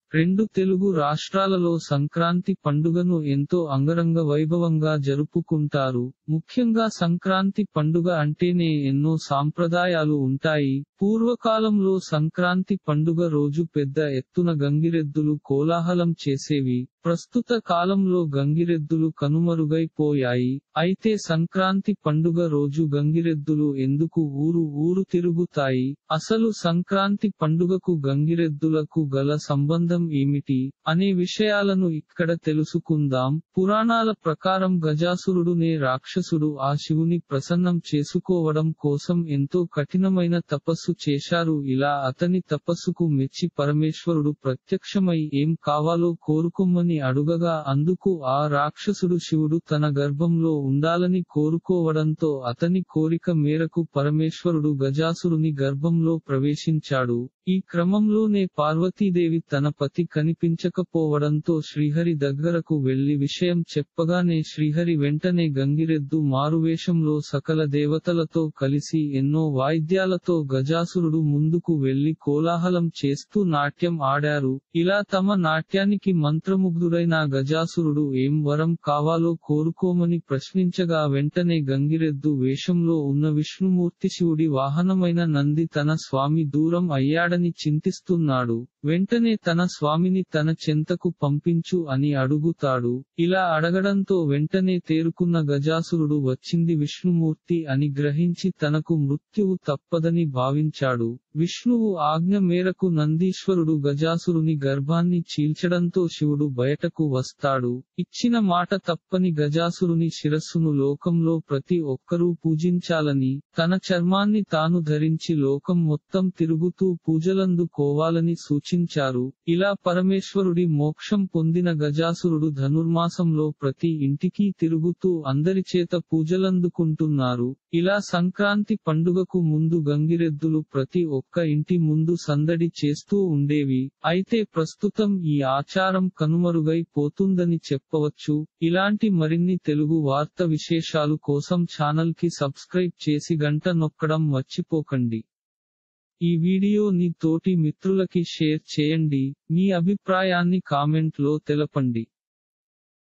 రెండు తెలుగు రాష్ట్రాలలో సంక్రాంతి పండుగను ఎంతో అంగరంగ వైభవంగా జరుపుకుంటారు ముఖ్యంగా సంక్రాంతి పండుగ అంటేనే ఎన్నో సాంప్రదాయాలు ఉంటాయి పూర్వకాలంలో సంక్రాంతి పండుగ రోజు పెద్ద ఎత్తున గంగిరెద్దులు కోలాహలం చేసేవి ప్రస్తుత కాలంలో గంగిరెద్దులు కనుమరుగైపోయాయి అయితే సంక్రాంతి పండుగ రోజు గంగిరెద్దులు ఎందుకు ఊరు ఊరు తిరుగుతాయి అసలు సంక్రాంతి పండుగకు గంగిరెద్దులకు గల సంబంధం ఏమిటి అనే విషయాలను ఇక్కడ తెలుసుకుందాం పురాణాల ప్రకారం గజాసురుడునే రాక్షసుడు ఆ శివుని ప్రసన్నం చేసుకోవడం కోసం ఎంతో కఠినమైన తపస్సు చేశారు ఇలా అతని తపస్సుకు మెచ్చి పరమేశ్వరుడు ప్రత్యక్షమై ఏం కావాలో కోరుకోమని అడుగగా అందుకు ఆ రాక్షసుడు శివుడు తన గర్భంలో ఉండాలని కోరుకోవడంతో అతని కోరిక మేరకు పరమేశ్వరుడు గజాసురుని గర్భంలో ప్రవేశించాడు ఈ క్రమంలోనే పార్వతీదేవి తన పతి కనిపించకపోవడంతో శ్రీహరి దగ్గరకు వెళ్లి విషయం చెప్పగానే శ్రీహరి వెంటనే గంగిరెద్దు మారువేషంలో సకల దేవతలతో కలిసి ఎన్నో వాయిద్యాలతో గజాసురుడు ముందుకు వెళ్లి కోలాహలం చేస్తూ నాట్యం ఆడారు ఇలా తమ నాట్యానికి మంత్రముగ్ధుడైన గజాసురుడు ఏం వరం కావాలో కోరుకోమని ప్రశ్నించగా వెంటనే గంగిరెద్దు వేషంలో ఉన్న విష్ణుమూర్తి శివుడి వాహనమైన నంది తన స్వామి దూరం అయ్యాడని చింతిస్తున్నాడు వెంటనే తన స్వామిని తన చెంతకు పంపించు అని అడుగుతాడు ఇలా అడగడంతో వెంటనే తేరుకున్న గజాసురుడు వచ్చింది విష్ణుమూర్తి అని గ్రహించి తనకు మృత్యువు తప్పదని భావించాడు విష్ణువు ఆజ్ఞ మేరకు నందీశ్వరుడు గజాసురుని గర్భాన్ని చీల్చడంతో శివుడు బయటకు వస్తాడు ఇచ్చిన మాట తప్పని గజాసురుని శిరస్సును లోకంలో ప్రతి ఒక్కరూ పూజించాలని తన చర్మాన్ని తాను ధరించి లోకం మొత్తం తిరుగుతూ పూజలందుకోవాలని సూచించారు ఇలా పరమేశ్వరుడి మోక్షం పొందిన గజాసురుడు ధనుర్మాసంలో ప్రతి ఇంటికి తిరుగుతూ అందరి చేత పూజలందుకుంటున్నారు ఇలా సంక్రాంతి పండుగకు ముందు గంగిరెద్దులు ప్రతి ఒక్క ఇంటి ముందు సందడి చేస్తూ ఉండేవి అయితే ప్రస్తుతం ఈ ఆచారం కనుమరుగై పోతుందని చెప్పవచ్చు ఇలాంటి మరిన్ని తెలుగు వార్త విశేషాలు కోసం ఛానల్ కి సబ్స్క్రైబ్ చేసి గంట నొక్కడం మర్చిపోకండి ఈ వీడియోని తోటి మిత్రులకి షేర్ చేయండి మీ అభిప్రాయాన్ని కామెంట్ లో తెలపండి